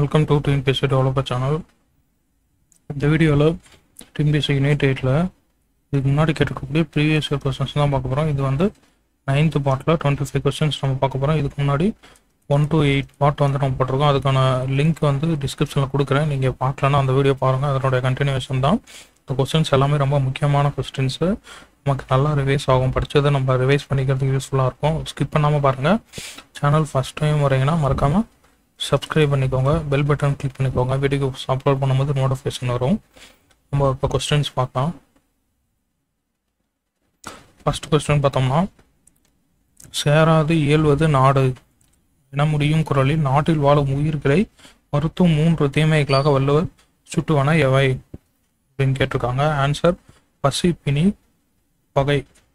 welcome to TNPSC developer channel இந்த வீடியோவில் TNPSC unit எயிட்டில் இதுக்கு முன்னாடி கேட்டிருக்கக்கூடிய ப்ரீவியஸ் இயர் கொஸ்டின்ஸ் தான் பார்க்க போகிறோம் இது வந்து நைன்த் பார்ட்டில் டுவெண்ட்டி ஃபைவ் கொஸ்டின்ஸ் நம்ம பார்க்க போகிறோம் இதுக்கு முன்னாடி ஒன் to எயிட் பார்ட் வந்து நம்ம போட்டிருக்கோம் அதுக்கான லிங்க் வந்து டிஸ்கிரிப்ஷனில் கொடுக்குறேன் நீங்கள் பார்க்கலன்னா அந்த வீடியோ பாருங்கள் அதனுடைய கண்டினியூஷன் தான் இந்த கொஸ்டின்ஸ் எல்லாமே ரொம்ப முக்கியமான கொஸ்டின்ஸு நமக்கு நல்லா ரிவைஸ் ஆகும் படித்ததை நம்ம ரிவைஸ் பண்ணிக்கிறதுக்கு யூஸ்ஃபுல்லாக இருக்கும் ஸ்கிப் பண்ணாமல் பாருங்கள் சேனல் ஃபஸ்ட் டைம் வரீங்கன்னா மறக்காமல் சப்ஸ்கிரைப் பண்ணிக்கோங்க பெல் பட்டன் கிளிக் பண்ணிக்கோங்க வீடியோ அப்லோட் பண்ணும்போது நோட்டிஃபிகேஷன் வரும் நம்ம இப்போ கொஸ்டின்ஸ் பார்க்கலாம் ஃபர்ஸ்ட் கொஸ்டின் பார்த்தோம்னா சேராது இயல்வது நாடு என முடியும் குரலில் நாட்டில் வாழும் உயிர்களை மருத்துவம் மூன்று தீமைகளாக வள்ளுவர் சுட்டுவன எவை அப்படின்னு கேட்டிருக்காங்க ஆன்சர் பசி பிணி பகை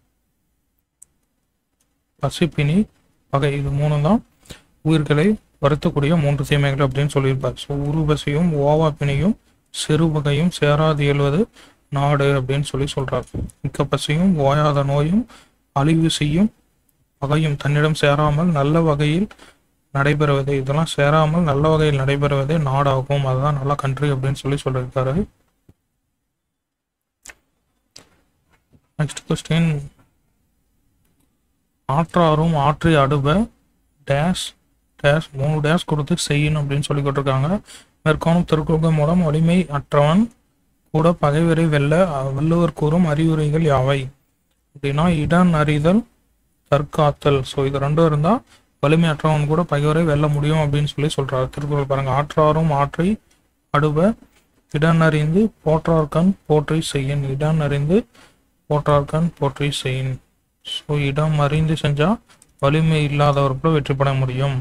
பசி பிணி பகை இது மூணு தான் உயிர்களை வருத்தக்கூடிய மூன்று தீமைகள் அப்படின்னு சொல்லியிருப்பார் ஸோ உருவசையும் ஓவா பிணியும் சிறுவகையும் சேராது இயல்வது நாடு அப்படின்னு சொல்லி சொல்றார் மிக்க பசியும் ஓயாத நோயும் அழிவு செய்யும் பகையும் தன்னிடம் சேராமல் நல்ல வகையில் நடைபெறுவது இதெல்லாம் சேராமல் நல்ல வகையில் நடைபெறுவதே நாடாகும் அதுதான் நல்ல கண்ட்ரி அப்படின்னு சொல்லி சொல்லியிருக்காரு நெக்ஸ்ட் கொஸ்டின் ஆற்றாரும் ஆற்றி அடுப டேஷ் டேஷ் மூணு டேஷ் கொடுத்து செய்யணும் அப்படின்னு சொல்லி கொடுத்துருக்காங்க மேற்காணும் திருக்குறள் மூலம் வலிமை அற்றவன் கூட பகைவரை வெல்ல அஹ், வள்ளுவர் கூறும் அறிவுரைகள் யாவை அப்படின்னா இடன் அறிதல் தற்காத்தல் ஸோ இது ரெண்டும் இருந்தால் வலிமை அற்றவன் கூட பகைவரை வெல்ல முடியும் அப்படின்னு சொல்லி சொல்றாரு திருக்குறள் பாருங்க ஆற்றாரும் ஆற்றி அடுப இடன் அறிந்து போற்றார்கண் போற்றி செய்யின் இடன் அறிந்து போற்றார்கண் போற்றி செய்யின் ஸோ இடம் அறிந்து செஞ்சா வலிமை இல்லாதவர்கள் வெற்றி பெற முடியும்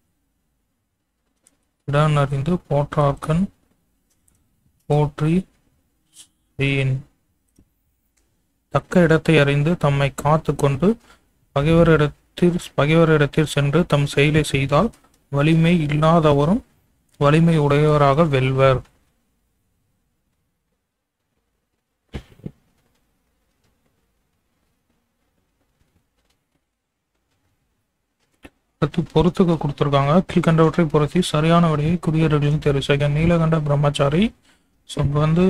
இடம் அறிந்து போற்றார்கண் போற்றி செய்யின் தக்க இடத்தை அறிந்து தம்மை காத்து கொண்டு பகைவரிடத்தில் பகைவரிடத்தில் சென்று தம் செயலை செய்தால் வலிமை இல்லாதவரும் வலிமை உடையவராக வெல்வர் அடுத்து பொறுத்துக்க கொடுத்துருக்காங்க கீழ்கண்டவற்றை பொருத்தி சரியான விடையை குடியரர்களின் தேர்வு செய்க நீலகண்ட பிரம்மச்சாரி ஸோ இங்கே வந்து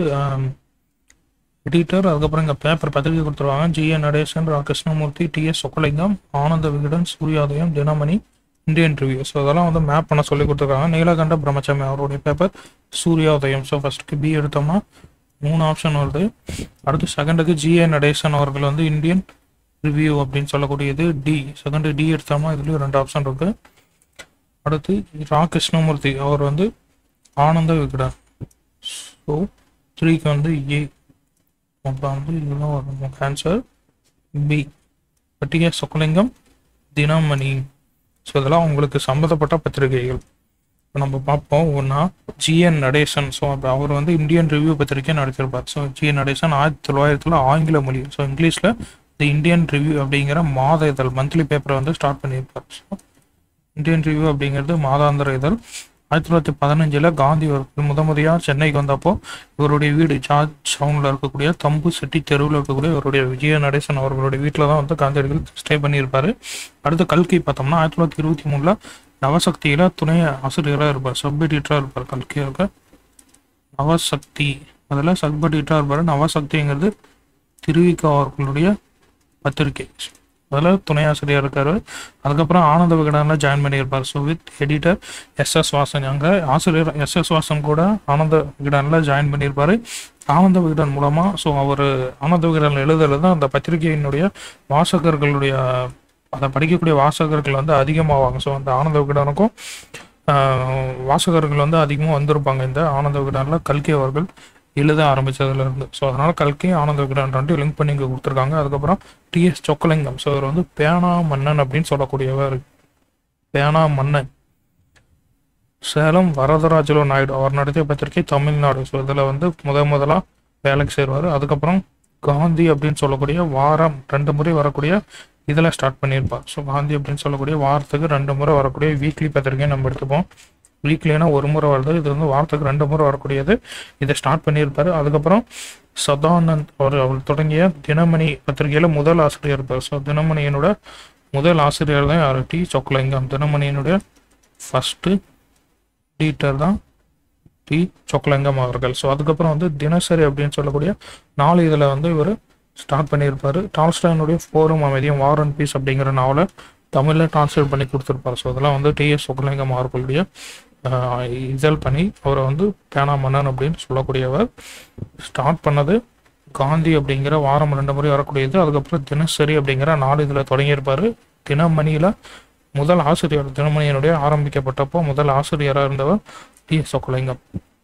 எடிட்டர் அதுக்கப்புறம் இங்கே பேப்பர் பத்திரிகை கொடுத்துருவாங்க GN Natesan Ra Krishnamurthy TS Chokkalingam Ananda Vikatan Suryodayam Dinamani Indian review so அதெல்லாம் வந்து மேப் பண்ண சொல்லி கொடுத்துருக்காங்க நீலகண்ட பிரம்மச்சாமி அவருடைய பேப்பர் சூர்யோதயம் ஸோ ஃபர்ஸ்ட்டுக்கு பி எடுத்தோம்னா மூணு ஆப்ஷன் வருது அடுத்து செகண்டுக்கு ஜிஏ நடேசன் அவர்கள் வந்து இந்தியன் ரிவ்யூ அப்படின்னு சொல்லக்கூடியது டி செகண்ட் டி எடுத்தோம்னா இதுலேயும் ரெண்டு ஆப்ஷன் இருக்கு அடுத்து ரா கிருஷ்ணமூர்த்தி அவர் வந்து ஆனந்த விகடன் ஸோ த்ரீக்கு வந்து ஏ அப்போ வந்து இதுதான் வரும் ஆன்சர் பி பட்டிகை சொக்கலிங்கம் தினமணி ஸோ இதெல்லாம் உங்களுக்கு சம்மந்தப்பட்ட பத்திரிகைகள் இப்போ நம்ம பார்ப்போம் ஒன்றா ஜிஎன் நடேசன் ஸோ அவர் வந்து இந்தியன் ரிவ்யூ பத்திரிகை நடத்தியிருப்பார் ஸோ ஜிஎன் நடேசன் ஆயிரத்தி தொள்ளாயிரத்தில் ஆங்கில மொழி ஸோ இங்கிலீஷில் தி இந்தியன் ரிவ்யூ அப்படிங்கிற மாத இதழ் மந்த்லி பேப்பரை வந்து ஸ்டார்ட் பண்ணியிருப்பார் ஸோ இந்தியன் ரிவ்யூ அப்படிங்கிறது மாதாந்திர இதழ் ஆயிரத்தி தொள்ளாயிரத்தி பதினஞ்சில் காந்தி அவர்கள் முத முறையாக சென்னைக்கு வந்தப்போ இவருடைய வீடு ஜார்ஜ் டவுனில் இருக்கக்கூடிய தம்பு செட்டி தெருவில் இருக்கக்கூடிய இவருடைய விஜய நடேசன் அவர்களுடைய வீட்டில் தான் வந்து காந்தியடிகள் ஸ்டே பண்ணியிருப்பாரு அடுத்து கல்கி பார்த்தோம்னா ஆயிரத்தி தொள்ளாயிரத்தி இருபத்தி மூணில் நவசக்தியில் துணை ஆசிரியராக இருப்பார் சப் எடிட்டராக இருப்பார் கல்கியாக நவசக்தி அதில் சப் எடிட்டராக இருப்பார் நவசக்திங்கிறது திருவிக்கா அவர்களுடைய பத்திரிகை அதில் துணை ஆசிரியர் இருக்காரு அதுக்கப்புறம் ஆனந்த விகடனில் ஜாயின் பண்ணியிருப்பார் so with editor S S Vasan அங்கே ஆசிரியர் எஸ் எஸ் வாசன் கூட ஆனந்த விகடனில் ஜாயின் பண்ணியிருப்பாரு ஆனந்த விகடன் மூலமாக ஸோ அவர் ஆனந்த விகடன் எழுதுறது தான் அந்த பத்திரிகையினுடைய வாசகர்களுடைய அதை படிக்கக்கூடிய வாசகர்கள் வந்து அதிகமாவாங்க ஸோ அந்த ஆனந்த விகடனுக்கும் ஆஹ், வாசகர்கள் வந்து அதிகமாக வந்திருப்பாங்க இந்த ஆனந்த விகடனில் கல்கி அவர்கள் எழுத ஆரம்பிச்சதுல இருந்து ஸோ அதனால கல்கி ஆனந்த விகடன் ரெண்டு லிங்க் பண்ணி இங்கே கொடுத்துருக்காங்க அதுக்கப்புறம் டிஎஸ் சொக்கலிங்கம் ஸோ இவர் வந்து பேனா மன்னன் அப்படின்னு சொல்லக்கூடியவர் பேனா மன்னன் சேலம் வரதராஜலு நாயுடு அவர் நடத்திய பத்திரிகை தமிழ்நாடு ஸோ இதில் வந்து முத முதலாக வேலைக்கு சேருவார் அதுக்கப்புறம் காந்தி அப்படின்னு சொல்லக்கூடிய வாரம் ரெண்டு முறை வரக்கூடிய இதில் ஸ்டார்ட் பண்ணியிருப்பார் ஸோ காந்தி அப்படின்னு சொல்லக்கூடிய வாரத்துக்கு ரெண்டு முறை வரக்கூடிய வீக்லி பத்திரிகை நம்ம எடுத்துப்போம் வீக்லினா ஒரு முறை வருது இது வந்து வாரத்துக்கு ரெண்டு முறை வரக்கூடியது இதை ஸ்டார்ட் பண்ணியிருப்பாரு அதுக்கப்புறம் சதானந்த் அவர் அவர் தொடங்கிய தினமணி பத்திரிகையில முதல் ஆசிரியர் இருப்பார் ஸோ தினமணியினோட முதல் ஆசிரியர் தான் யார் டி சொக்கலிங்கம் தினமணியினுடைய ஃபர்ஸ்ட் எடிட்டர் தான் டி சொக்கலிங்கம் அவர்கள் ஸோ அதுக்கப்புறம் வந்து தினசரி அப்படின்னு சொல்லக்கூடிய நாலு இதில் வந்து இவர் ஸ்டார்ட் பண்ணியிருப்பாரு டால்ஸ்டாயினுடைய ஃபோரும் அமைதியும் வார் அண்ட் பீஸ் அப்படிங்கிற நாவலை தமிழில் டிரான்ஸ்லேட் பண்ணி கொடுத்துருப்பாரு ஸோ அதெல்லாம் வந்து டிஎஸ் சொக்கலிங்கம் அவர்களுடைய ஆஹ், இதழ் பண்ணி அவரை வந்து பேனா மன்னன் அப்படின்னு சொல்லக்கூடியவர் ஸ்டார்ட் பண்ணது காந்தி அப்படிங்கிற வாரம் ரெண்டு முறை வரக்கூடியது அதுக்கப்புறம் தினசரி அப்படிங்கிற நாலு இதில் தொடங்கியிருப்பாரு தினமணியில் முதல் ஆசிரியர் தினமணியினுடைய ஆரம்பிக்கப்பட்டப்போ முதல் ஆசிரியராக இருந்தவர் டி எஸ் சொக்கலிங்கம்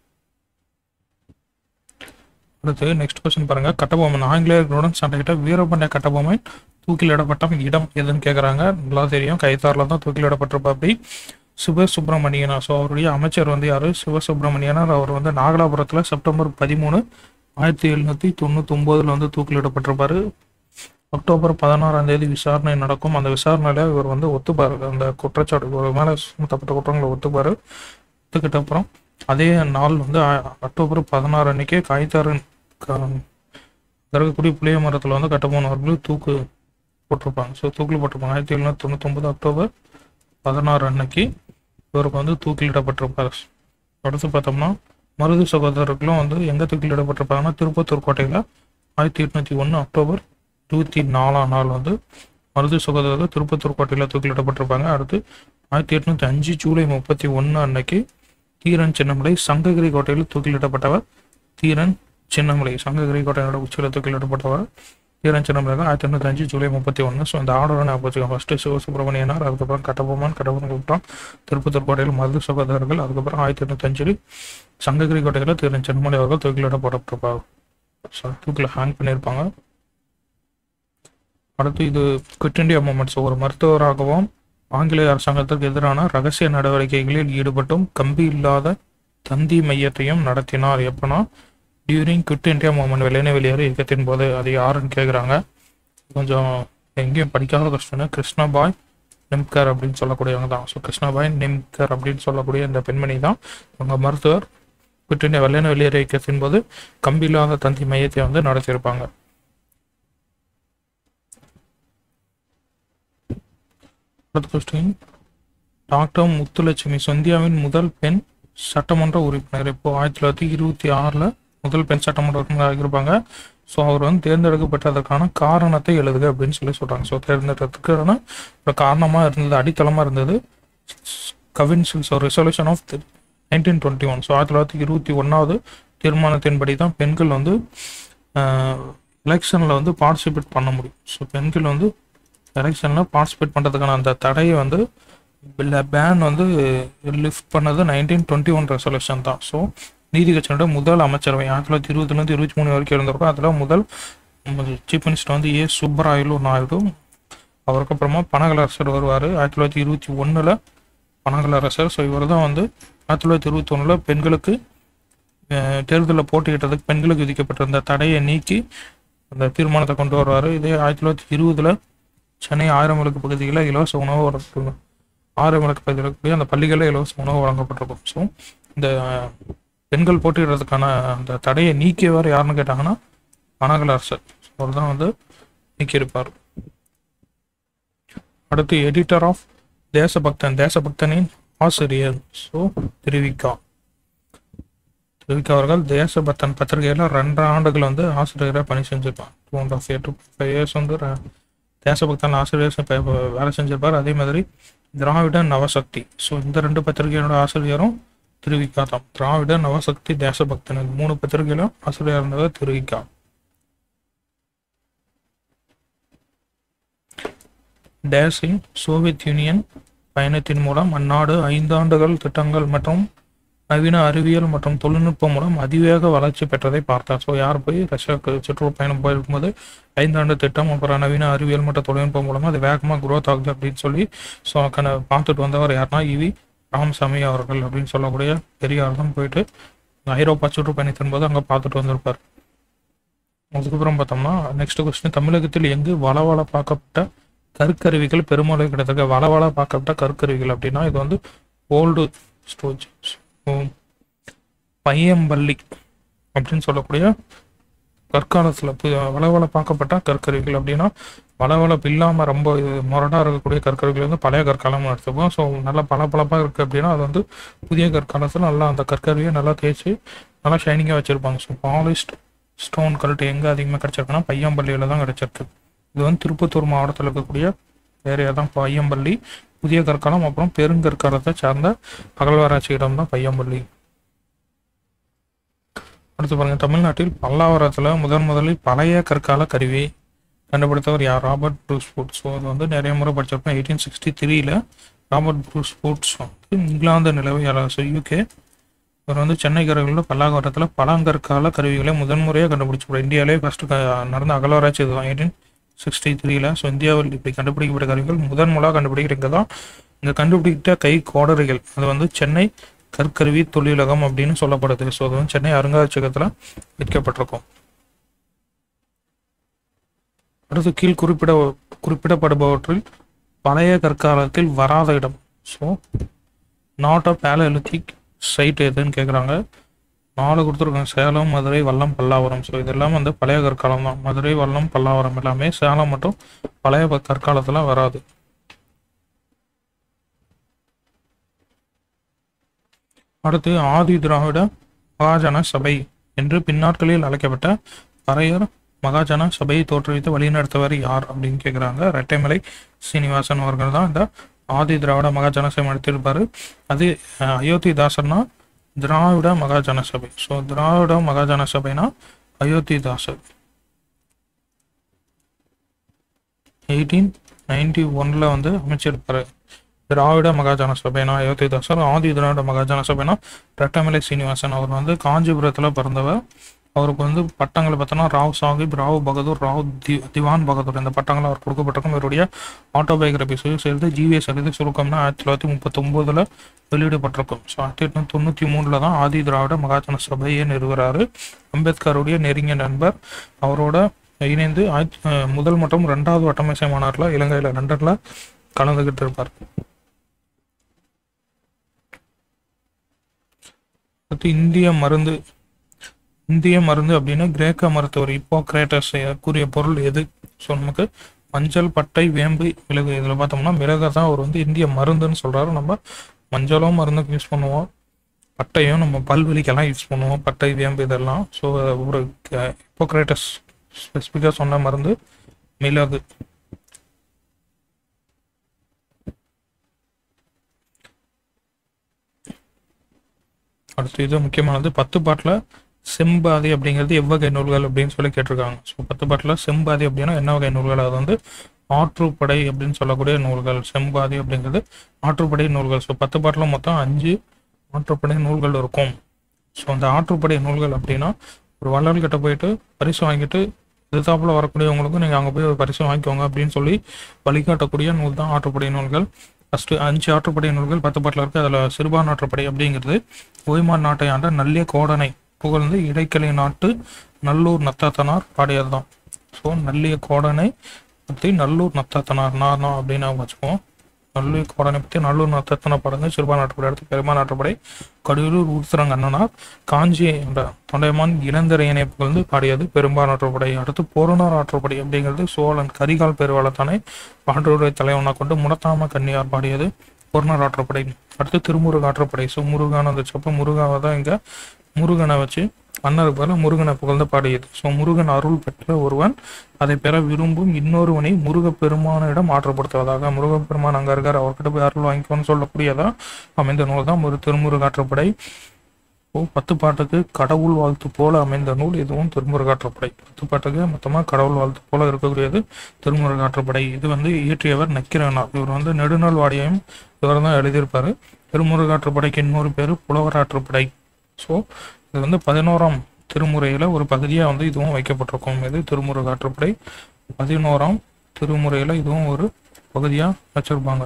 அடுத்து நெக்ஸ்ட் கொஸ்டின் பாருங்க கட்டபொம்மன் ஆங்கிலேயர்களுடன் சண்டையிட்ட வீரபாண்டிய கட்டபொம்மன் தூக்கிலிடப்பட்ட இடம் எதுன்னு கேட்குறாங்க நல்லா தெரியும் கைத்தாரில் தான் தூக்கிலிடப்பட்டிருப்பா அப்படி சிவசுப்பிரமணியனா ஸோ அவருடைய அமைச்சர் வந்து யாரு சிவசுப்பிரமணியனார் அவர் வந்து நாகலாபுரத்தில் செப்டம்பர் பதிமூணு ஆயிரத்தி எழுநூற்றி தொண்ணூத்தொம்போதில் வந்து தூக்கிலிடப்பட்டிருப்பாரு அக்டோபர் பதினாறாம் தேதி விசாரணை நடக்கும் அந்த விசாரணையில இவர் வந்து ஒத்துப்பாரு அந்த குற்றச்சாட்டு இவர் மேலே சுமத்தப்பட்ட குற்றங்களை ஒத்துப்பாரு ஒத்துக்கிட்ட அப்புறம் அதே நாள் வந்து அ- அக்டோபர் பதினாறு அன்னைக்கு காய்த்தாரன் இருக்கக்கூடிய புளிய மரத்தில் வந்து கட்டபொம்மன் தூக்கு போட்டிருப்பாங்க ஸோ தூக்கில் போட்டிருப்பாங்க ஆயிரத்தி எழுநூற்றி தொண்ணூத்தொம்பது அக்டோபர் பதினாறு அன்னைக்கு இவருக்கு வந்து தூக்கிலிடப்பட்டிருப்பார் அடுத்து பார்த்தோம்னா மருது சகோதரர்களும் வந்து எங்கே தூக்கிலிடப்பட்டிருப்பாங்கன்னா திருப்பத்தூர் கோட்டையில் ஆயிரத்தி எட்நூற்றி ஒன்று அக்டோபர் இருபத்தி நாலாம் நாள் வந்து மருது சகோதரர்கள் திருப்பத்தூர் கோட்டையில் தூக்கிலிடப்பட்டிருப்பாங்க அடுத்து ஆயிரத்தி எட்நூற்றி அஞ்சு ஜூலை முப்பத்தி ஒன்று அன்னைக்கு தீரன் சின்னமலை சங்ககிரி கோட்டையில் தூக்கிலிடப்பட்டவர் தீரன் சின்னமலை சங்ககிரி கோட்டையோட உச்சியில் தூக்கிலிடப்பட்டவர் தீரன் சின்னமலை தான் ஆயிரத்தி எண்ணூற்றி அஞ்சு ஜூலை முப்பத்தி ஒன்று ஸோ இந்த ஆர்டரை ஞாபகம் வச்சுக்கோங்க ஃபஸ்ட்டு சிவசுப்ரமணியனார் அதுக்கப்புறம் கட்டபொம்மன் கட்டபொம்மன் கூப்பிட்டோம் திருப்பத்தூர் கோட்டையில் மருது சகோதரர்கள் அதுக்கப்புறம் ஆயிரத்தி எண்ணூற்றி அஞ்சில் சங்ககிரி கோட்டையில் தீரன் சின்னமலை அவர்கள் தூக்கிலிடப்பட்டிருப்பார் ஸோ தூக்கில் ஹேங் பண்ணியிருப்பாங்க அடுத்து இது குவிட் இண்டியா மூமெண்ட்ஸ் ஒரு மருத்துவராகவும் ஆங்கிலேய அரசாங்கத்திற்கு எதிரான ரகசிய நடவடிக்கைகளில் ஈடுபட்டும் கம்பி இல்லாத தந்தி மையத்தையும் நடத்தினார் எப்பனா டியூரிங் குவிட் இண்டியா மூமெண்ட் வெளியின வெளியேறு இயக்கத்தின் போது அது யாருன்னு கேட்குறாங்க கொஞ்சம் எங்கேயும் படிக்காத கொஸ்டின் கிருஷ்ணபாய் நிம்கர் அப்படின்னு சொல்லக்கூடியவங்க தான் ஸோ கிருஷ்ணபாய் நிம்கர் அப்படின்னு சொல்லக்கூடிய இந்த பெண்மணி தான் அவங்க மருத்துவர் குவிட் இண்டியா வெள்ளையன வெளியேறு இயக்கத்தின் போது கம்பி இல்லாத தந்தி மையத்தை வந்து நடத்தியிருப்பாங்க அடுத்த கொஸ்டின் டாக்டர் முத்துலட்சுமி சொந்தியாவின் முதல் பெண் சட்டமன்ற உறுப்பினர் இப்போ ஆயிரத்தி தொள்ளாயிரத்தி இருபத்தி ஆறில் முதல் பெண் சட்டமன்ற உறுப்பினராக இருப்பாங்க ஸோ அவர் வந்து தேர்ந்தெடுக்கப்பட்டதற்கான காரணத்தை எழுதுக அப்படின்னு சொல்லி சொல்கிறாங்க ஸோ தேர்ந்தெடுக்கிறதுக்கான ஒரு காரணமாக இருந்தது அடித்தளமாக இருந்தது கவின்சில் so resolution of nineteen twenty one so ஆயிரத்தி தொள்ளாயிரத்தி இருபத்தி ஒன்றாவது தீர்மானத்தின்படி தான் பெண்கள் வந்து எலெக்ஷனில் வந்து பார்ட்டிசிபேட் பண்ண முடியும் ஸோ பெண்கள் வந்து எலெக்ஷனில் பார்ட்டிசிபேட் பண்ணுறதுக்கான அந்த தடையை வந்து இல்லை பேன் வந்து லிஃப்ட் பண்ணது நைன்டீன் டுவெண்ட்டி ஒன் ரெசல்யூஷன் தான் ஸோ நீதி கட்சியோட முதல் அமைச்சரவை ஆயிரத்தி தொள்ளாயிரத்தி இருபதுலேருந்து இருபத்தி மூணு வரைக்கும் இருந்திருக்கும் அதில் முதல் சீஃப் மினிஸ்டர் வந்து ஏ சுப்பராயலு நாயுடு அவருக்கு அப்புறமா பனகலரசர் வருவார் ஆயிரத்தி தொள்ளாயிரத்தி இருபத்தி ஒன்றில் பனகலரசர் ஸோ இவர் தான் வந்து ஆயிரத்தி தொள்ளாயிரத்தி இருபத்தி ஒன்றில் பெண்களுக்கு அஹ், தேர்தலில் போட்டியிட்டதுக்கு பெண்களுக்கு விதிக்கப்பட்டிருந்த தடையை நீக்கி அந்த தீர்மானத்தை கொண்டு வருவார் இதே ஆயிரத்தி தொள்ளாயிரத்தி இருபதில் சென்னை ஆயிரம் விளக்கு பகுதியில் இலவச உணவு வழங்க ஆயிரம் விளக்கு பகுதியில் இருக்கக்கூடிய அந்த பள்ளிகளில் இலவச உணவு வழங்கப்பட்டிருக்கும் ஸோ இந்த அஹ், பெண்கள் போட்டியிடுறதுக்கான அந்த தடையை நீக்கியவர் யாருன்னு கேட்டாங்கன்னா பனகல் அரசர் அவர் தான் வந்து நீக்கியிருப்பார் அடுத்து எடிட்டர் ஆஃப் தேசபக்தன் தேசபக்தனின் ஆசிரியர் ஸோ திருவிக்கா திருவிக்கா அவர்கள் தேசபக்தன் பத்திரிகையில் ரெண்டு ஆண்டுகள் வந்து ஆசிரியராக பணி செஞ்சிருப்பார் two and half year two five years வந்து ர- தேசபக்தன் ஆசிரியர் செ- ப- வேலை செஞ்சிருப்பார் அதே மாதிரி திராவிட நவசக்தி ஸோ இந்த ரெண்டு பத்திரிகையோட ஆசிரியரும் திருவிக்கா தான் திராவிட நவசக்தி தேசபக்தன் இந்த மூணு பத்திரிகையிலும் ஆசிரியர் இருந்தவர் திருவிக்கா டேஸின் சோவியத் யூனியன் பயணத்தின் மூலம் அந்நாடு ஐந்தாண்டுகள் திட்டங்கள் மற்றும் நவீன அறிவியல் மற்றும் தொழில்நுட்பம் மூலம் அதிவேக வளர்ச்சி பெற்றதை பார்த்தார் ஸோ யார் போய் ரஷ்யாவுக்கு சுற்றுப்பயணம் போயிருக்கும்போது ஐந்தாண்டு திட்டம் அப்புறம் நவீன அறிவியல் மற்றும் தொழில்நுட்பம் மூலமாக அது வேகமாக growth ஆகுது அப்படின்னு சொல்லி ஸோ கண பார்த்துட்டு வந்தவர் யாருன்னா இவி ராமசாமி அவர்கள் அப்படின்னு சொல்லக்கூடிய பெரியார் தான் போயிட்டு ஐரோப்பா சுற்றுப்பயணத்தின் போது அங்கே பார்த்துட்டு வந்திருப்பார் அதுக்கப்புறம் பார்த்தோம்னா நெக்ஸ்ட் கொஸ்டின் தமிழகத்தில் எங்கு வளவளப்பாக்கப்பட்ட கற்கருவிகள் பெருமளவு கிடைத்தது வளவளப்பாக்கப்பட்ட கற்கருவிகள் அப்படின்னா இது வந்து ஓல்டு ஸ்டோரேஜ் பையம்பள்ளி அப்படின்னு சொல்லக்கூடிய கற்காலத்தில் வளவளப்பாக்கப்பட்ட கற்கருவிகள் அப்படின்னா வளவளப்பு இல்லாமல் ரொம்ப இது முரடாக இருக்கக்கூடிய கற்கருவிகள் வந்து பழைய கற்காலம் எடுத்துப்போம் ஸோ நல்லா பளபளப்பாக இருக்குது அப்படின்னா அது வந்து புதிய கற்காலத்தில் நல்லா அந்த கற்கருவியை நல்லா தேய்ச்சி நல்லா ஷைனிங்காக வச்சுருப்பாங்க ஸோ பாலிஸ்ட் ஸ்டோன் கல்ட்டு எங்கே அதிகமாக கிடச்சிருக்குன்னா பையம்பள்ளியில் தான் கிடச்சிருக்கு இது வந்து திருப்பத்தூர் மாவட்டத்தில் இருக்கக்கூடிய ஏரியா தான் பையம்பள்ளி புதிய கற்காலம் அப்புறம் பெருங்கற்காலத்தை சார்ந்த அகழ்வாராய்ச்சி இடம் தான் பையம்பள்ளி அடுத்து பாருங்க தமிழ்நாட்டில் பல்லாவரத்தில் முதன் முதலில் பழைய கற்கால கருவி கண்டுபிடித்தவர் யார் ராபர்ட் ப்ரூஸ் ஃபுட் ஸோ அது வந்து நிறைய முறை படிச்சிருப்போம் எயிட்டீன் சிக்ஸ்டி த்ரீல ராபர்ட் ப்ரூஸ் ஃபுட்ஸ் வந்து இங்கிலாந்து நிலவையாளர் ஸோ யூகே இவர் வந்து சென்னை கரைகளில் பல்லாவரத்தில் பழங்கற்கால கருவிகளை முதன்முறையாக கண்டுபிடிச்சிருப்பார் இந்தியாவிலே ஃபஸ்ட்டு நடந்த அகழ்வாராய்ச்சி இதுதான் எயிட்டீன் சிக்ஸ்டி த்ரீல ஸோ இந்தியாவில் இப்படி கண்டுபிடிக்கப்பட்ட கருவிகள் முதன் முதலாக கண்டுபிடிக்கிறீங்க தான் இங்கே கண்டுபிடித்த கை கோடரிகள் அது வந்து சென்னை கற்கருவி தொழிலகம் அப்படின்னு சொல்லப்படுது ஸோ அது வந்து சென்னை அருங்காட்சியகத்தில் வைக்கப்பட்டிருக்கும் அடுத்து கீழ் குறிப்பிட குறிப்பிடப்படுபவற்றில் பழைய கற்காலத்தில் வராத இடம் so not a paleolithic site எதுன்னு கேட்குறாங்க நாலு கொடுத்துருக்காங்க சேலம் மதுரை வல்லம் பல்லாவரம் ஸோ இதெல்லாம் வந்து பழைய கற்காலம் தான் மதுரை வல்லம் பல்லாவரம் எல்லாமே சேலம் மட்டும் பழைய ப- கற்காலத்துல வராது அடுத்து ஆதி திராவிட மகாஜன சபை என்று பின்னாட்களில் அழைக்கப்பட்ட பறையர் மகாஜன சபையை தோற்றுவித்து வழிநடத்தவர் யார் அப்படின்னு கேட்குறாங்க ரெட்டைமலை சீனிவாசன் அவர்கள் தான் இந்த ஆதி திராவிட மகாஜன சபை நடத்தியிருப்பாரு அது அஹ், அயோத்திதாசர்னா திராவிட மகாஜன சபை ஸோ திராவிட மகாஜன சபைனா அயோத்திதாசர் எயிட்டீன் நைன்டி ஒன்ல வந்து அமைச்சிருப்பாரு திராவிட மகாஜன சபைனா அயோத்திதாசர் ஆதி திராவிட மகாஜன சபைனா ரெட்டமலை சீனிவாசன் அவர் வந்து காஞ்சிபுரத்தில் பிறந்தவர் அவருக்கு வந்து பட்டங்களை பார்த்தோன்னா ராவ் சாஹிப் ராவ் பகதூர் ராவ் தி திவான் பகதூர் இந்த பட்டங்கள் அவர் கொடுக்கப்பட்டிருக்கும் இவருடைய ஆட்டோபயோகிராபிஸையும் சேர்த்து ஜிவிஎஸ் எழுதி சுருக்கம்னா ஆயிரத்தி தொள்ளாயிரத்தி முப்பத்தொம்போதில் வெளியிடப்பட்டிருக்கும் ஸோ ஆயிரத்தி எட்நூத்தி தொண்ணூற்றி மூணில் தான் ஆதி திராவிட மகாஜன சபையை நிறுவுறாரு அம்பேத்கருடைய நெருங்கிய நண்பர் அவரோட இணைந்து ஆயிரத்தி அஹ் முதல் மற்றும் ரெண்டாவது வட்டமேசை மாநாட்டில் இலங்கையில் லண்டனில் கலந்துக்கிட்டு இருப்பார் அடுத்து இந்திய மருந்து இந்திய மருந்து அப்படின்னா கிரேக்க மருத்துவர் இப்போக்ரேட்டஸ் கூறிய பொருள் எது ஸோ நமக்கு மஞ்சள் பட்டை வேம்பு மிளகு இதில் பார்த்தோம்னா மிளகை தான் அவர் வந்து இந்திய மருந்துன்னு சொல்றாரு நம்ம மஞ்சளும் மருந்துக்கு யூஸ் பண்ணுவோம் பட்டையும் நம்ம பல்வலிக்கெல்லாம் யூஸ் பண்ணுவோம் பட்டை வேம்பு இதெல்லாம் ஸோ ஒரு இப்போக்ரேட்டஸ் ஸ்பெசிஃபிக்காக சொன்ன மருந்து மிளகு அடுத்து இது முக்கியமானது பத்து பாட்டில் செம்பாதி அப்படிங்கிறது எவ்வகை நூல்கள் அப்படின்னு சொல்லி கேட்டிருக்காங்க ஸோ பத்து பாட்டில் செம்பாதி அப்படின்னா என்ன வகை நூல்கள் அது வந்து ஆற்றுப்படை அப்படின்னு சொல்லக்கூடிய நூல்கள் செம்பாதி அப்படிங்கிறது ஆற்றுப்படை நூல்கள் ஸோ பத்து பாட்டில் மொத்தம் அஞ்சு ஆற்றுப்படை நூல்கள் இருக்கும் ஸோ அந்த ஆற்றுப்படை நூல்கள் அப்படின்னா ஒரு வள்ளல் கிட்ட போயிட்டு பரிசு வாங்கிட்டு எதிர்த்தாப்புல வரக்கூடியவங்களுக்கும் நீங்கள் அங்கே போய் ஒரு பரிசு வாங்கிக்கோங்க அப்படின்னு சொல்லி வழிகாட்டக்கூடிய நூல் தான் ஆற்றுப்படை நூல்கள் ஃபஸ்ட்டு அஞ்சு ஆற்றுப்படை நூல்கள் பத்து பாட்டில் இருக்குது அதில் சிறுபான் ஆற்றுப்படை அப்படிங்கிறது ஓய்மான் நாட்டை ஆண்ட நல்லிய கோடனை புகழ்ந்து இடைக்கலை நாட்டு நல்லூர் நத்தாத்தனார் பாடியது தான் ஸோ நல்லிய கோடனை பற்றி நல்லூர் நத்தாத்தனார் நார்னா அப்படின்னு அவங்க வச்சுக்குவோம் நல்லூர் கோடனை பற்றி நல்லூர் நத்தாத்தனார் பாடுங்க சிறுபான் ஆற்றுப்படை அடுத்து பெருமான் ஆற்றுப்படை கடலூர் உருத்திரங்க அண்ணனார் காஞ்சி என்ற தொண்டைமான் இளந்திரையனை புகழ்ந்து பாடியது பெரும்பான் ஆற்றுப்படை அடுத்து பொருணர் ஆற்றுப்படை அப்படிங்கிறது சோழன் கரிகால் பெருவாளத்தானே பாண்டவருடைய தலைவனாக கொண்டு முடத்தாம கன்னியார் பாடியது பொருணர் ஆற்றுப்படை அடுத்து திருமுருக ஆற்றுப்படை ஸோ முருகான் வந்துச்சப்போ முருகாவை தான் இங்கே முருகனை வச்சு மன்னருக்கு பதிலாக முருகனை புகழ்ந்து பாடியது ஸோ முருகன் அருள் பெற்ற ஒருவன் அதை பெற விரும்பும் இன்னொருவனை முருகப்பெருமானிடம் ஆற்றப்படுத்துவதாக முருகப்பெருமான் அங்கே இருக்கார் அவர்கிட்ட போய் அருள் வாங்கிக்கோன்னு சொல்லக்கூடியதா அமைந்த நூல் தான் ஒரு திருமுருகாற்றுப்படை ஓ பத்து பாட்டுக்கு கடவுள் வாழ்த்து போல அமைந்த நூல் இதுவும் திருமுருகாற்றுப்படை பத்து பாட்டுக்கு மொத்தமாக கடவுள் வாழ்த்து போல இருக்கக்கூடியது திருமுருகாற்றுப்படை இது வந்து இயற்றியவர் நக்கிரனார் இவர் வந்து நெடுநாள் வாடியையும் இவர் தான் எழுதியிருப்பாரு திருமுருகாற்றுப்படைக்கு இன்னொரு பேர் புலவராற்றுப்படை ஸோ இது வந்து பதினோராம் திருமுறையில் ஒரு பகுதியாக வந்து இதுவும் வைக்கப்பட்டிருக்கும் இது திருமுருகாற்றுப்படை பதினோராம் திருமுறையில் இதுவும் ஒரு பகுதியாக வச்சிருப்பாங்க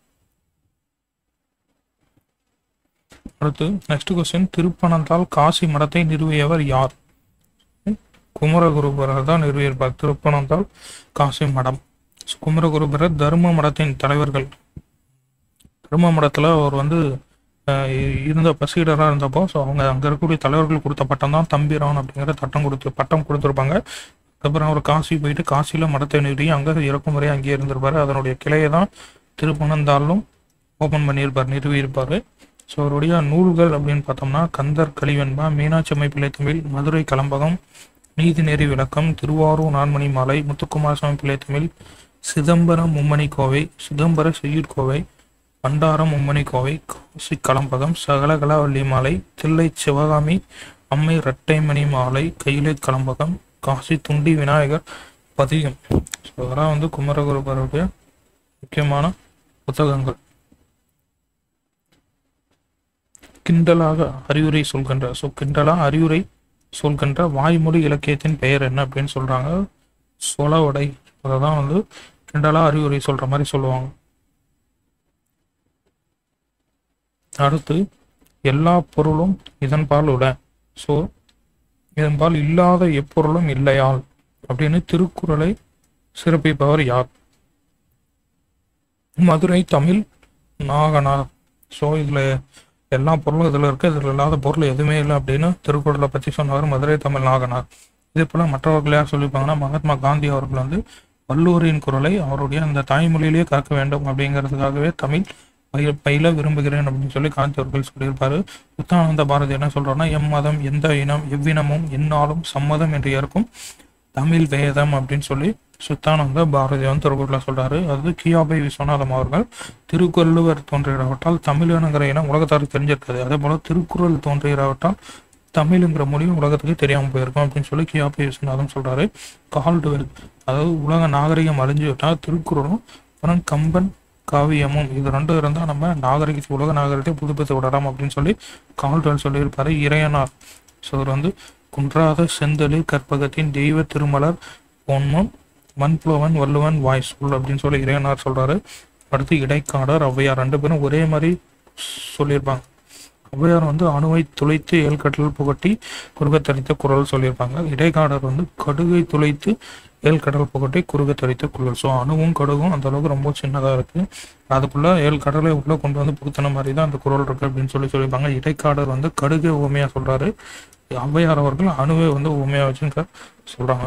அடுத்து நெக்ஸ்ட் கொஸ்டின் திருப்பனந்தால் காசி மடத்தை நிறுவியவர் யார் குமரகுருபரர் தான் நிறுவியிருப்பார் திருப்பனந்தால் காசி மடம் குமரகுருபரர் தர்ம மடத்தின் தலைவர்கள் தர்ம மடத்தில் அவர் வந்து அஹ் இருந்த பசீடராக இருந்தப்போ ஸோ அவங்க அங்கே இருக்கக்கூடிய தலைவர்கள் கொடுத்த பட்டம் தான் தம்பிரான் அப்படிங்கிற சட்டம் கொடுத்து பட்டம் கொடுத்துருப்பாங்க அதுக்கப்புறம் அவர் காசி போயிட்டு காசியில் மடத்தை நிறுத்தி அங்கே இறக்கும் வரை அங்கேயே இருந்திருப்பாரு அதனுடைய கிளையை தான் திருப்பனந்தாலும் ஓப்பன் பண்ணியிருப்பார் நிறுவியிருப்பார் ஸோ அவருடைய நூல்கள் அப்படின்னு பார்த்தோம்னா கந்தர் கலிவெண்பா மீனாட்சி அம்மை பிள்ளை தமிழ் மதுரை கலம்பகம் நீதிநெறி விளக்கம் திருவாரூர் நான்மணி மாலை முத்துக்குமார சுவாமி பிள்ளை தமிழ் சிதம்பரம் மும்மணி கோவை சிதம்பர செய்யுட்கோவை பண்டாரம் மும்மணி கோவை காசி கலம்பகம் சகலகலாவல்லி மாலை தில்லை சிவகாமி அம்மை இரட்டைமணி மாலை கையிலை கலம்பகம் காசி துண்டி விநாயகர் பதிகம் ஸோ அதெல்லாம் வந்து குமரகுருபருடைய முக்கியமான புத்தகங்கள் கிண்டலாக அறிவுரை சொல்கின்ற ஸோ கிண்டலா அறிவுரை சொல்கின்ற வாய்மொழி இலக்கியத்தின் பெயர் என்ன அப்படின்னு சொல்றாங்க சொலவடை அதை தான் வந்து கிண்டலா அறிவுரை சொல்ற மாதிரி சொல்லுவாங்க அடுத்து எல்லா பொருளும் இதன்பால் உட ஸோ இதன்பால் இல்லாத எப்பொருளும் இல்லையால் அப்படின்னு திருக்குறளை சிறப்பிப்பவர் யார் மதுரை தமிழ் நாகனார் ஸோ இதில் எல்லா பொருளும் இதில் இருக்கு இதில் இல்லாத பொருள் எதுவுமே இல்லை அப்படின்னு திருக்குறளை பற்றி சொன்னவர் மதுரை தமிழ் நாகனார் இதே போல் மற்றவர்கள் யார் சொல்லியிருப்பாங்கன்னா மகாத்மா காந்தி அவர்கள் வந்து வள்ளுவரின் குரலை அவருடைய அந்த தாய்மொழியிலேயே காக்க வேண்டும் அப்படிங்கிறதுக்காகவே தமிழ் பயில பயில விரும்புகிறேன் அப்படின்னு சொல்லி காந்தி அவர்கள் சொல்லியிருப்பாரு புத்தானந்த பாரதி என்ன சொல்றாருன்னா எம் மதம் எந்த இனம் எவ்வினமும் எந்நாளும் சம்மதம் என்று ஏற்கும் தமிழ் வேதம் அப்படின்னு சொல்லி சுத்தானந்த பாரதி வந்து திருக்குறளில் சொல்றாரு அது கியாபை விஸ்வநாதம் அவர்கள் திருக்குறளுவர் தோன்றுகிறவற்றால் தமிழனுங்கிற இனம் உலகத்தாருக்கு தெரிஞ்சிருக்காது அதே போல திருக்குறள் தோன்றுகிறவற்றால் தமிழுங்கிற மொழியும் உலகத்துக்கு தெரியாம போயிருக்கும் அப்படின்னு சொல்லி கியாபை விஸ்வநாதம் சொல்றாரு கால்டுவெல் அதாவது உலக நாகரிகம் அழிஞ்சு விட்டா திருக்குறளும் அப்புறம் கம்பன் காவியமும் இது ரெண்டும் இருந்தால் நம்ம நாகரிகத்தை உலக நாகரிகத்தை புதுப்பித்து விடலாம் அப்படின்னு சொல்லி கால்டுவெல் சொல்லியிருப்பாரு இறையனார் ஸோ அவர் வந்து குன்றாத செந்தளிர் கற்பகத்தின் தெய்வ திருமலர் பொன்மம் மண்புலவன் வள்ளுவன் வாய் சொல் அப்படின்னு சொல்லி இறையனார் சொல்றாரு அடுத்து இடைக்காடர் ஔவையார் ரெண்டு பேரும் ஒரே மாதிரி சொல்லியிருப்பாங்க ஔவையார் வந்து அணுவை துளைத்து ஏழ்கடல் புகட்டி குறுகத்தரித்த குரல் சொல்லியிருப்பாங்க இடைக்காடர் வந்து கடுகை துளைத்து ஏழ்கடல் புகட்டி குறுகத்தரித்த குரல் ஸோ அணுவும் கடுகும் அந்த அளவுக்கு ரொம்ப சின்னதாக இருக்கு அதுக்குள்ள ஏழு கடலை உள்ள கொண்டு வந்து புகுத்தின மாதிரி தான் அந்த குரல் இருக்கு அப்படின்னு சொல்லி சொல்லியிருப்பாங்க இடைக்காடர் வந்து கடுகை உவமையா சொல்றாரு ஔவையார் அவர்கள் அணுவை வந்து உவமையா வச்சுங்க சொல்றாங்க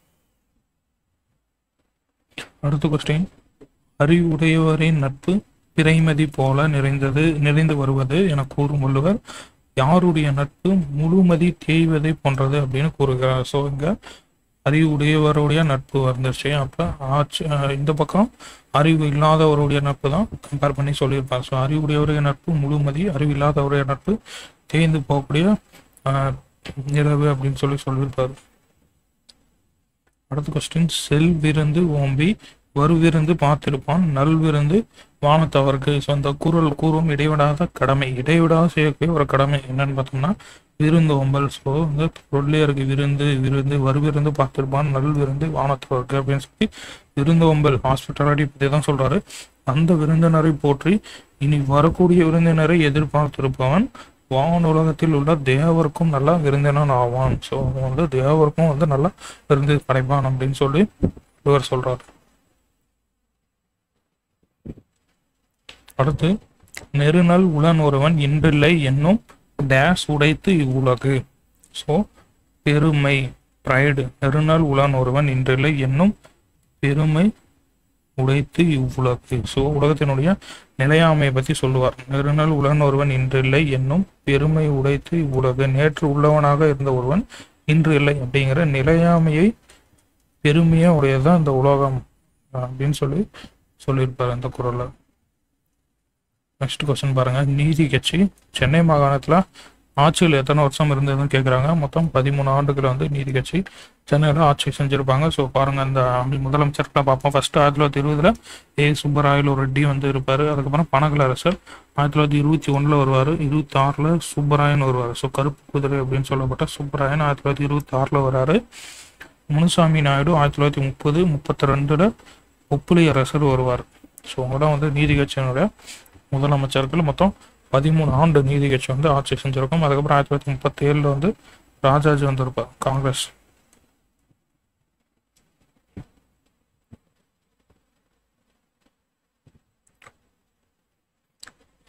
அடுத்த கொஸ்டின் அறிவுடையவரின் நட்பு பிறைமதி போல நிறைந்தது நிறைந்து வருவது என கூறும் வள்ளுவர் யாருடைய நட்பு முழுமதி தேய்வதை போன்றது அப்படின்னு கூறுகிறார் ஸோ இங்க அறிவுடையவருடைய நட்பு வந்துருச்சு அப்ப ஆச்சு அஹ் இந்த பக்கம் அறிவு இல்லாதவருடைய நட்பு தான் கம்பேர் பண்ணி சொல்லியிருப்பார் ஸோ அறிவுடையவருடைய நட்பு முழுமதி அறிவு இல்லாதவருடைய நட்பு தேய்ந்து போகக்கூடிய அஹ், நிலவு அப்படின்னு சொல்லி சொல்லியிருப்பார் அடுத்த கொஸ்டின் செல் விருந்து ஓம்பி வருவிருந்து பார்த்திருப்பான் நல்விருந்து வானத்தவருக்கு ஸோ அந்த குரல் கூறும் இடைவிடாத கடமை இடைவிடாத செய்யக்கூடிய ஒரு கடமை என்னன்னு பார்த்தோம்னா விருந்து ஓம்பல் ஸோ வந்து பொருளியருக்கு விருந்து விருந்து வருவிருந்து பார்த்திருப்பான் நல் விருந்து வானத்தவருக்கு அப்படின்னு சொல்லி விருந்து ஓம்பல் ஹாஸ்பிட்டாலிட்டி பற்றி தான் சொல்றாரு அந்த விருந்தினரை போற்றி இனி வரக்கூடிய விருந்தினரை எதிர்பார்த்திருப்பவன் வானுலகத்தில் உள்ள தேவருக்கும் நல்லா விருந்தினன் ஆவான் ஸோ வந்து தேவருக்கும் வந்து நல்லா விருந்து படைப்பான் அப்படின்னு சொல்லி இவர் சொல்றாரு அடுத்து நெருநல் உளன் ஒருவன் இன்றில்லை என்னும் டேஷ் உடைத்து இவ்வுலகு ஸோ பெருமை ப்ரைடு நெருநல் உளன் ஒருவன் இன்றில்லை என்னும் பெருமை உடைத்து இவ்வுலகு ஸோ உலகத்தினுடைய நிலையாமையை பற்றி சொல்லுவார் நெருநல் உளன் ஒருவன் இன்றில்லை என்னும் பெருமை உடைத்து இவ்வுலகு நேற்று உள்ளவனாக இருந்த ஒருவன் இன்று இல்லை அப்படிங்கிற நிலையாமையை பெருமையா உடையதுதான் இந்த உலகம் அப்படின்னு சொல்லி சொல்லியிருப்பார் அந்த குரல்ல நெக்ஸ்ட் கொஸ்டின் பாருங்க நீதி கட்சி சென்னை மாகாணத்துல ஆட்சியில் எத்தனை வருஷம் இருந்ததுன்னு கேட்குறாங்க மொத்தம் பதிமூணு ஆண்டுகள் வந்து நீதி கட்சி சென்னையில் ஆட்சி செஞ்சுருப்பாங்க ஸோ பாருங்க இந்த முதலமைச்சர்களை பார்ப்போம் ஃபர்ஸ்ட் ஆயிரத்தி தொள்ளாயிரத்தி இருபதுல ஏ சுப்பராயலு ரெட்டி வந்து இருப்பாரு அதுக்கப்புறம் பனகல அரசர் ஆயிரத்தி தொள்ளாயிரத்தி இருபத்தி ஒண்ணுல வருவார் இருபத்தி ஆறில் சுப்பராயன் வருவார் ஸோ கருப்பு குதிரை அப்படின்னு சொல்லப்பட்ட சுப்பராயன் ஆயிரத்தி தொள்ளாயிரத்தி இருபத்தி ஆறில் வராரு முனுசாமி நாயுடு ஆயிரத்தி தொள்ளாயிரத்தி முப்பது முப்பத்தி ரெண்டுல ஒப்புளி அரசர் வருவார் ஸோ அவங்க தான் வந்து நீதி கட்சியினுடைய முதலமைச்சர்கள் மொத்தம் பதிமூணு ஆண்டு நீதி கட்சி வந்து ஆட்சி செஞ்சிருக்கும் அதுக்கப்புறம் ஆயிரத்தி தொள்ளாயிரத்தி முப்பத்தி ஏழுல வந்து ராஜாஜி வந்திருப்பார் காங்கிரஸ்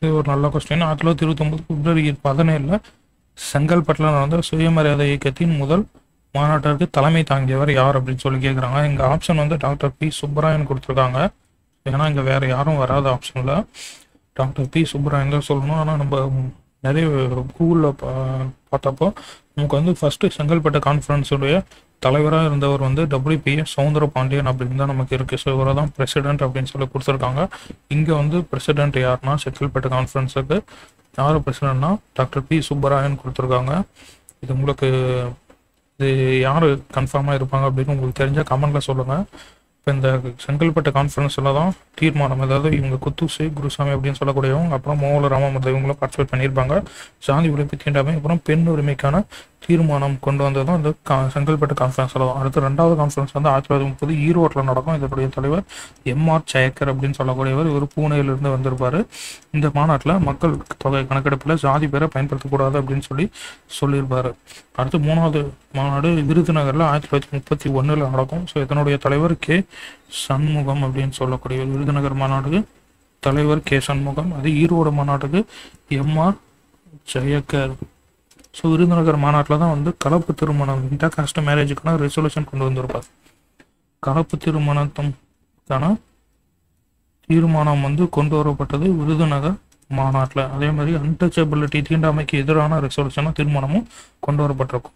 இது ஒரு நல்ல கொஸ்டின் ஆயிரத்தி தொள்ளாயிரத்தி இருபத்தொம்பது பிப்ரவரி பதினேழில் செங்கல்பட்டில் நடந்த சுயமரியாதை இயக்கத்தின் முதல் மாநாட்டிற்கு தலைமை தாங்கியவர் யார் அப்படின்னு சொல்லி கேட்குறாங்க எங்கள் ஆப்ஷன் வந்து டாக்டர் பி சுப்பராயன் கொடுத்துருக்காங்க ஏன்னா இங்கே வேறு யாரும் வராத ஆப்ஷனில் டாக்டர் பி சுப்பராயன் தான் சொல்லணும் ஆனால் நம்ம நிறைய கூகுளில் பா பார்த்தப்போ நமக்கு வந்து ஃபஸ்ட்டு செங்கல்பட்டு கான்ஃபரன்ஸுடைய தலைவராக இருந்தவர் வந்து டபிள்யூபிஎஸ் சவுந்தர பாண்டியன் அப்படின்னு தான் நமக்கு இருக்குது ஸோ இவரை தான் பிரசிடென்ட் அப்படின்னு சொல்லி கொடுத்துருக்காங்க இங்கே வந்து பிரசிடென்ட் யாருன்னா செங்கல்பட்டு கான்ஃபரன்ஸுக்கு யார் பிரசிடென்ட்னா டாக்டர் பி சுப்பராயன் கொடுத்துருக்காங்க இது உங்களுக்கு இது யார் கன்ஃபார்மாக இருப்பாங்க அப்படின்னு உங்களுக்கு தெரிஞ்ச கமெண்ட்டில் சொல்லுங்கள் இப்போ இந்த செங்கல்பட்டு கான்ஃபரன்ஸில் தான் தீர்மானம் அதாவது இவங்க குத்துசி குருசாமி அப்படின்னு சொல்லக்கூடியவங்க அப்புறம் மோகல ராமமூர்த்தி இவங்களும் பார்ட்டிசிபேட் பண்ணியிருப்பாங்க சாதி உழைப்பு தீண்டாமை அப்புறம் பெண் உரிமைக்கான தீர்மானம் கொண்டு வந்ததும் இந்த கா செங்கல்பட்டு கான்ஃபரன்ஸில் தான் அடுத்து ரெண்டாவது கான்ஃபரன்ஸ் வந்து ஆயிரத்தி தொள்ளாயிரத்தி முப்பது ஈரோட்டில் நடக்கும் இதனுடைய தலைவர் எம்ஆர் ஜெயக்கர் அப்படின்னு சொல்லக்கூடியவர் இவர் பூனேயிலிருந்து வந்திருப்பார் இந்த மாநாட்டில் மக்கள் தொகை கணக்கெடுப்பில் ஜாதி பேரை பயன்படுத்தக்கூடாது அப்படின்னு சொல்லி சொல்லியிருப்பார் அடுத்து மூணாவது மாநாடு விருதுநகரில் ஆயிரத்தி தொள்ளாயிரத்தி முப்பத்தி ஒன்றில் நடக்கும் ஸோ இதனுடைய தலைவர் கே சண்முகம் அப்படின்னு சொல்லக்கூடிய விருதுநகர் மாநாடுக்கு தலைவர் கே சண்முகம் அது ஈரோடு மாநாட்டுக்கு எம்ஆர் ஜெயக்கர் ஸோ விருதுநகர் மாநாட்டில் தான் வந்து கலப்பு திருமணம் இன்டர் காஸ்ட் மேரேஜுக்கான ரெசல்யூஷன் கொண்டு வந்திருப்பார் கலப்பு திருமணத்துக்கான தீர்மானம் வந்து கொண்டு வரப்பட்டது விருதுநகர் மாநாட்டில் அதே மாதிரி அன்டச்சபிலிட்டி தீண்டாமைக்கு எதிரான ரெசல்யூஷனாக தீர்மானமும் கொண்டு வரப்பட்டிருக்கும்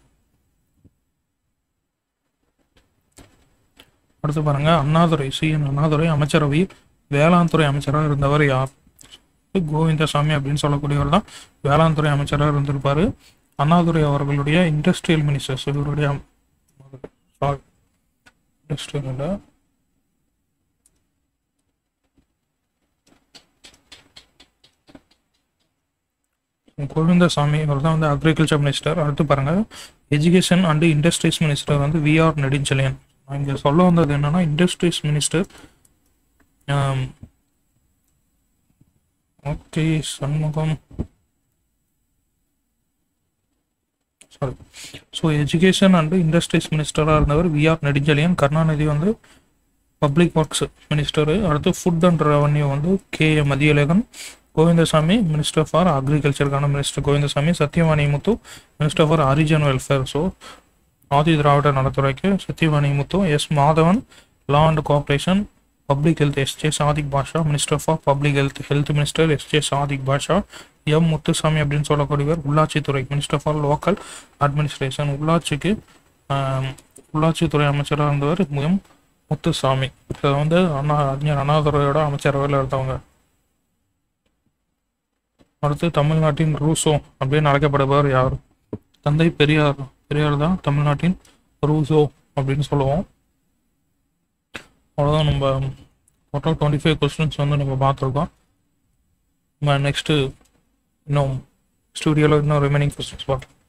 அடுத்து பாருங்க அண்ணாதுரை சி என் அண்ணாதுரை அமைச்சரவை வேளாண் துறை அமைச்சராக இருந்தவர் யார் கோவிந்தசாமி அப்படின்னு சொல்லக்கூடியவர் தான் வேளாண் துறை அமைச்சராக இருந்திருப்பாரு அண்ணாதுரை அவர்களுடைய இண்டஸ்ட்ரியல் மினிஸ்டர்ஸ் இவருடைய இண்டஸ்ட்ரியல் கோவிந்தசாமி இவர் தான் வந்து அக்ரிகல்ச்சர் மினிஸ்டர் அடுத்து பாருங்க எஜுகேஷன் அண்ட் இண்டஸ்ட்ரீஸ் மினிஸ்டர் வந்து வி ஆர் நெடுஞ்செழியன் நான் இங்கே சொல்ல வந்தது என்னன்னா industries minister okay Shanmugam sorry so education and industries மினிஸ்டராக இருந்தவர் வி ஆர் நெடுஞ்செழியன் கருணாநிதி வந்து பப்ளிக் ஒர்க்ஸ் மினிஸ்டரு அடுத்து ஃபுட் அண்ட் ரெவன்யூ வந்து K A Mathiyazhagan Govindasamy minister for அக்ரிகல்ச்சருக்கான minister Govindasamy Sathyavani Muthu minister for Harijan welfare so ஆதி திராவிட நலத்துறைக்கு Sathyavani Muthu S Madhavan law and cooperation public health S J Sadiq Pasha minister for public health health minister S J Sadiq Pasha M Muthusamy அப்படின்னு சொல்லக்கூடியவர் உள்ளாட்சித்துறை minister for local administration உள்ளாட்சிக்கு ஆம், உள்ளாட்சித்துறை அமைச்சராக இருந்தவர் எம் முத்துசாமி இதை வந்து அண்ணா அறிஞர் அண்ணாதுரையோட அமைச்சரவையில் இருந்தவங்க அடுத்து தமிழ்நாட்டின் ரூசோ அப்படின்னு அழைக்கப்படுபவர் யார் தந்தை பெரியார் பெரியார் தான் தமிழ்நாட்டின் ரூசோ அப்படின்னு சொல்லுவோம் அவ்வளோதான் நம்ம டோட்டல் டுவெண்ட்டி ஃபைவ் கொஸ்டின்ஸ் வந்து நம்ம பார்த்துருக்கோம் நம்ம நெக்ஸ்ட்டு இன்னும் ஸ்டூடியோவில் இன்னும் ரிமைனிங் கொஸ்டின்ஸ் பார்க்கலாம்